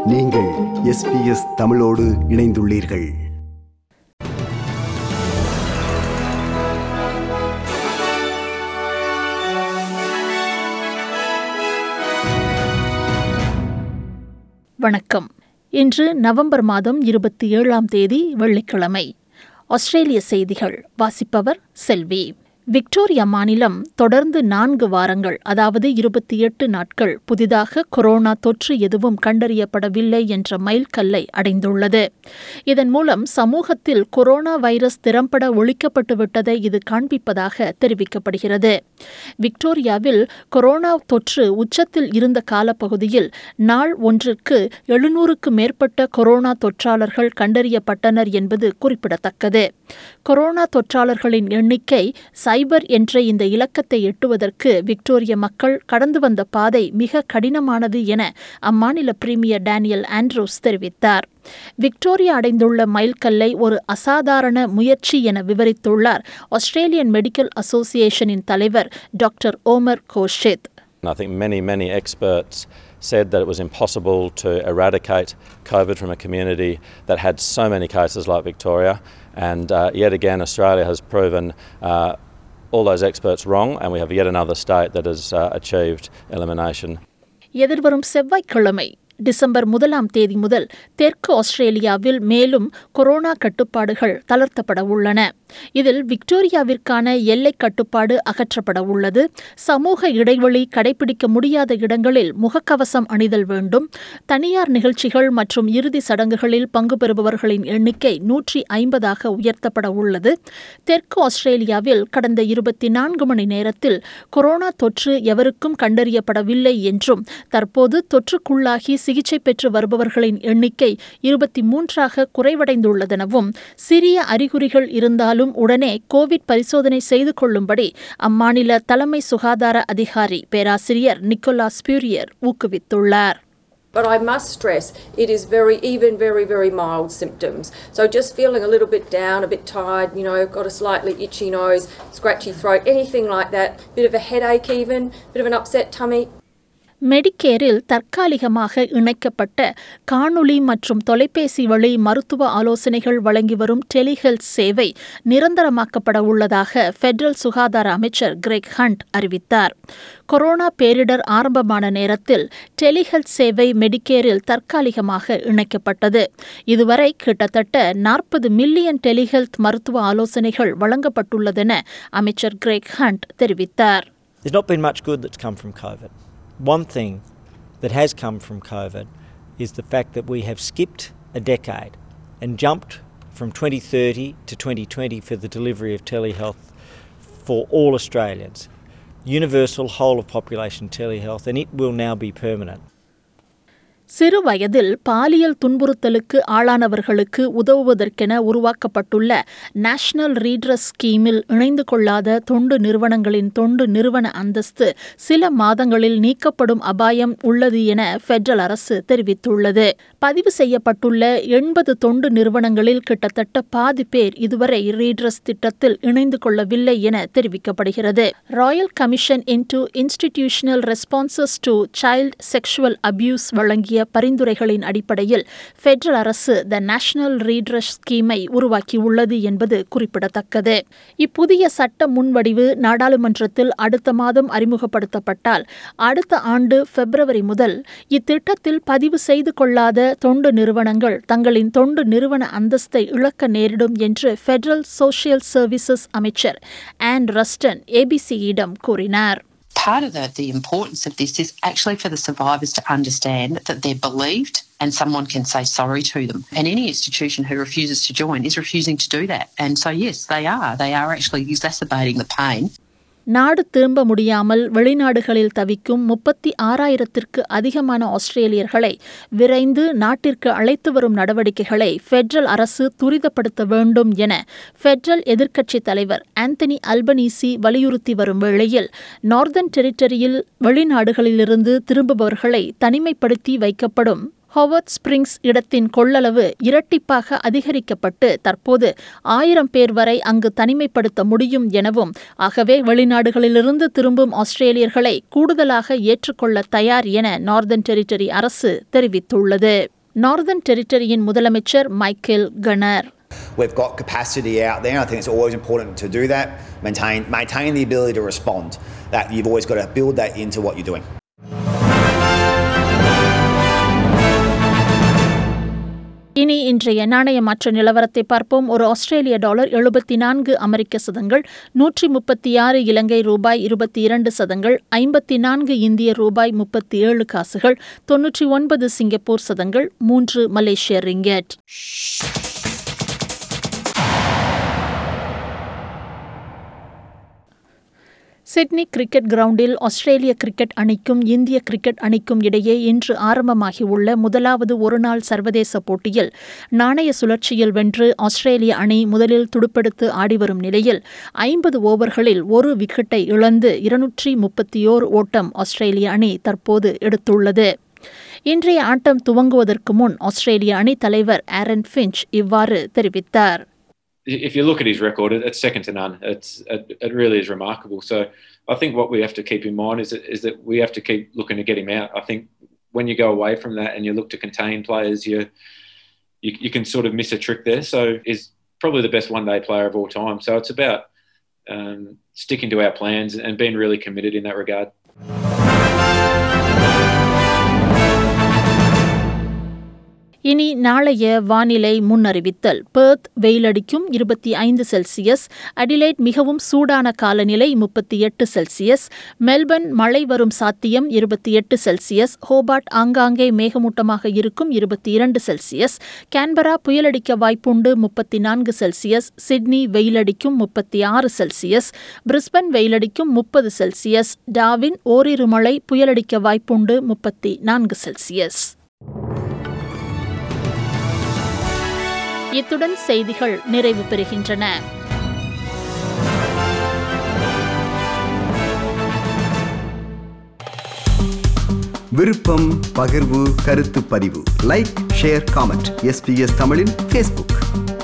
நீங்கள் எஸ்பிஎஸ் தமிழோடு இணைந்துள்ளீர்கள் வணக்கம் இன்று நவம்பர் மாதம் இருபத்தி ஏழாம் தேதி வெள்ளிக்கிழமை ஆஸ்திரேலிய செய்திகள் வாசிப்பவர் செல்வி விக்டோரியா மாநிலம் தொடர்ந்து நான்கு வாரங்கள் அதாவது இருபத்தி எட்டு நாட்கள் புதிதாக கொரோனா தொற்று எதுவும் கண்டறியப்படவில்லை என்ற மைல்கல்லை அடைந்துள்ளது இதன் மூலம் சமூகத்தில் கொரோனா வைரஸ் திறம்பட ஒழிக்கப்பட்டு விட்டதை இது காண்பிப்பதாக தெரிவிக்கப்படுகிறது விக்டோரியாவில் கொரோனா தொற்று உச்சத்தில் இருந்த காலப்பகுதியில் நாள் ஒன்றிற்கு எழுநூறுக்கு மேற்பட்ட கொரோனா தொற்றாளர்கள் கண்டறியப்பட்டனர் என்பது குறிப்பிடத்தக்கது கொரோனா தொற்றாளர்களின் எண்ணிக்கை சைபர் என்ற இந்த இலக்கத்தை எட்டுவதற்கு விக்டோரிய மக்கள் கடந்து வந்த பாதை மிக கடினமானது என அம்மாநில பிரீமியர் டேனியல் ஆண்ட்ரூஸ் தெரிவித்தார் விக்டோரியா அடைந்துள்ள மைல்கல்லை ஒரு அசாதாரண முயற்சி என விவரித்துள்ளார் ஆஸ்திரேலியன் மெடிக்கல் அசோசியேஷனின் தலைவர் doctor Omar Khorshid I think many, many experts said that it was impossible to eradicate COVID from a community that had so many cases like Victoria. And uh, yet again, Australia has proven uh, all those experts wrong, and we have yet another state that has uh, achieved elimination. எதிர்வரும் செவ்வாய்க்கிழமை December முதலாம் தேதி முதல் தெற்கு ஆஸ்திரேலியாவில் மேலும் corona கட்டுப்பாடுகள் தளர்த்தப்பட உள்ளன இதில் விக்டோரியாவிற்கான எல்லை கட்டுப்பாடு அகற்றப்பட உள்ளது சமூக இடைவெளி கடைபிடிக்க முடியாத இடங்களில் முகக்கவசம் அணிதல் வேண்டும் தனியார் நிகழ்ச்சிகள் மற்றும் இறுதி சடங்குகளில் பங்கு பெறுபவர்களின் எண்ணிக்கை நூற்றி ஐம்பதாக உயர்த்தப்பட உள்ளது தெற்கு ஆஸ்திரேலியாவில் கடந்த இருபத்தி நான்கு மணி நேரத்தில் கொரோனா தொற்று எவருக்கும் கண்டறியப்படவில்லை என்றும் தற்போது தொற்றுக்குள்ளாகி சிகிச்சை பெற்று வருபவர்களின் எண்ணிக்கை இருபத்தி மூன்றாக குறைவடைந்துள்ளதெனவும் சிறிய அறிகுறிகள் இருந்தாலும் உடனே கோவிட் பரிசோதனை செய்து கொள்ளும்படி அம்மாநில தலைமை சுகாதார அதிகாரி பேராசிரியர் நிக்கோலாஸ் பியூரியர் ஊக்குவித்துள்ளார் But I must stress it is very, even very, very mild symptoms. So just feeling a little bit down, a bit tired, you know, got a slightly itchy nose, scratchy throat, anything like that, bit of a headache even, bit of an upset tummy, மெடிக்கேரில் தற்காலிகமாக இணைக்கப்பட்ட காணொளி மற்றும் தொலைபேசி வழி மருத்துவ ஆலோசனைகள் வழங்கி வரும் டெலிஹெல்த் சேவை நிரந்தரமாக்கப்பட உள்ளதாக பெடரல் சுகாதார அமைச்சர் கிரெக் ஹண்ட் அறிவித்தார் கொரோனா பேரிடர் ஆரம்பமான நேரத்தில் டெலிஹெல்த் சேவை மெடிக்கேரில் தற்காலிகமாக இணைக்கப்பட்டது இதுவரை கிட்டத்தட்ட நாற்பது மில்லியன் டெலிஹெல்த் மருத்துவ ஆலோசனைகள் வழங்கப்பட்டுள்ளதென அமைச்சர் கிரெக் ஹண்ட் தெரிவித்தார் There's not been much good that's come from COVID. One thing that has come from COVID is the fact that we have skipped a decade and jumped from 2030 to 2020 for the delivery of telehealth for all Australians. Universal whole of population telehealth, and it will now be permanent. சிறு வயதில் பாலியல் துன்புறுத்தலுக்கு ஆளானவர்களுக்கு உதவுவதற்கென உருவாக்கப்பட்டுள்ள national ரீட்ரஸ் ஸ்கீமில் இணைந்து கொள்ளாத தொண்டு நிறுவனங்களின் தொண்டு நிறுவன அந்தஸ்து சில மாதங்களில் நீக்கப்படும் அபாயம் உள்ளது என பெடரல் அரசு தெரிவித்துள்ளது பதிவு செய்யப்பட்டுள்ள எண்பது தொண்டு நிறுவனங்களில் கிட்டத்தட்ட பாதி பேர் இதுவரை ரீட்ரஸ் திட்டத்தில் இணைந்து கொள்ளவில்லை என தெரிவிக்கப்படுகிறது royal commission into institutional responses to child sexual abuse வழங்கிய பரிந்துரைகளின் அடிப்படையில் பெடரல் அரசு த நேஷனல் ரீட்ரஸ் ஸ்கீமை உருவாக்கியுள்ளது என்பது குறிப்பிடத்தக்கது இப்புதிய சட்ட முன்வடிவு நாடாளுமன்றத்தில் அடுத்த மாதம் அறிமுகப்படுத்தப்பட்டால் அடுத்த ஆண்டு பிப்ரவரி முதல் இத்திட்டத்தில் பதிவு செய்து கொள்ளாத தொண்டு நிறுவனங்கள் தங்களின் தொண்டு நிறுவன அந்தஸ்தை இழக்க நேரிடும் என்று பெடரல் சோசியல் சர்வீசஸ் அமைச்சர் ஆன் ரஸ்டன் ஏபிசியிடம் கூறினார் part of the, the importance of this is actually for the survivors to understand that they're believed and someone can say sorry to them. And any institution who refuses to join is refusing to do that. And so, yes, they are. They are actually exacerbating the pain. நாடு திரும்ப முடியாமல் வெளிநாடுகளில் தவிக்கும் முப்பத்தி ஆறாயிரத்திற்கு அதிகமான ஆஸ்திரேலியர்களை விரைந்து நாட்டிற்கு அழைத்து வரும் நடவடிக்கைகளை பெடரல் அரசு துரிதப்படுத்த வேண்டும் என பெடரல் எதிர்க்கட்சித் தலைவர் ஆந்தனி அல்பனீசி வலியுறுத்தி வரும் வேளையில் நார்தன் டெரிட்டரியில் வெளிநாடுகளிலிருந்து திரும்புபவர்களை தனிமைப்படுத்தி வைக்கப்படும் ஹோவர்ட் ஸ்பிரிங்ஸ் இடத்தின் கொள்ளளவு இரட்டிப்பாக அதிகரிக்கப்பட்டு தற்போது ஆயிரம் பேர் வரை அங்கு தனிமைப்படுத்த முடியும் எனவும் ஆகவே வெளிநாடுகளிலிருந்து திரும்பும் ஆஸ்திரேலியர்களை கூடுதலாக ஏற்றுக்கொள்ள தயார் என நார்தன் டெரிட்டரி அரசு தெரிவித்துள்ளது நார்தன் டெரிட்டரியின் முதலமைச்சர் Michael Gunner We've got capacity out there. I think it's always important to do that. Maintain maintain the ability to respond. That you've always got to build that into what you're doing. இனி இன்றைய நாணய மாற்ற நிலவரத்தை பார்ப்போம் ஒரு ஆஸ்திரேலிய dollar எழுபத்தி நான்கு அமெரிக்க சதங்கள் நூற்றி முப்பத்தி ஆறு இலங்கை ரூபாய் இருபத்தி இரண்டு சதங்கள் ஐம்பத்தி நான்கு இந்திய ரூபாய் முப்பத்தி ஏழு காசுகள் தொன்னூற்றி ஒன்பது சிங்கப்பூர் சதங்கள் மூன்று மலேசிய ரிங்கெட் சிட்னி கிரிக்கெட் கிரவுண்டில் ஆஸ்திரேலிய கிரிக்கெட் அணிக்கும் இந்திய கிரிக்கெட் அணிக்கும் இடையே இன்று ஆரம்பமாகியுள்ள முதலாவது ஒருநாள் சர்வதேச போட்டியில் நாணய சுழற்சியில் வென்று ஆஸ்திரேலிய அணி முதலில் துடுப்பெடுத்து ஆடிவரும் நிலையில் ஐம்பது ஓவர்களில் ஒரு விக்கெட்டை இழந்து இருநூற்றி முப்பத்தியோர் ஓட்டம் ஆஸ்திரேலிய அணி தற்போது எடுத்துள்ளது இன்றைய ஆட்டம் துவங்குவதற்கு முன் ஆஸ்திரேலிய அணி தலைவர் ஆரன் ஃபின்ச் இவ்வாறு தெரிவித்தார் if you look at his record, it- it's second to none. It's it, it really is remarkable. So I think what we have to keep in mind is that, is that we have to keep looking to get him out. I think when you go away from that and you look to contain players, you you, you can sort of miss a trick there. So is probably the best one day player of all time. So it's about um, sticking to our plans and being really committed in that regard. இனி நாளைய வானிலை முன்னறிவித்தல் Perth வெயிலடிக்கும் இருபத்தி ஐந்து Celsius Adelaide மிகவும் சூடான காலநிலை முப்பத்தி எட்டு செல்சியஸ் மெல்பர்ன் மழை வரும் சாத்தியம் இருபத்தி எட்டு செல்சியஸ் ஹோபார்ட் ஆங்காங்கே மேகமூட்டமாக இருக்கும் இருபத்தி இரண்டு செல்சியஸ் கேன்பரா புயலடிக்க வாய்ப்புண்டு முப்பத்தி நான்கு செல்சியஸ் சிட்னி வெயிலடிக்கும் முப்பத்தி ஆறு செல்சியஸ் பிரிஸ்பன் வெயிலடிக்கும் முப்பது செல்சியஸ் டாவின் ஓரிரு மழை புயலடிக்க வாய்ப்புண்டு முப்பத்தி நான்கு செல்சியஸ் இத்துடன் செய்திகள் நிறைவு பெறுகின்றன விருப்பம் பகிர்வு கருத்து பதிவு லைக் ஷேர் காமெண்ட் எஸ்பிஎஸ் தமிழின் ஃபேஸ்புக்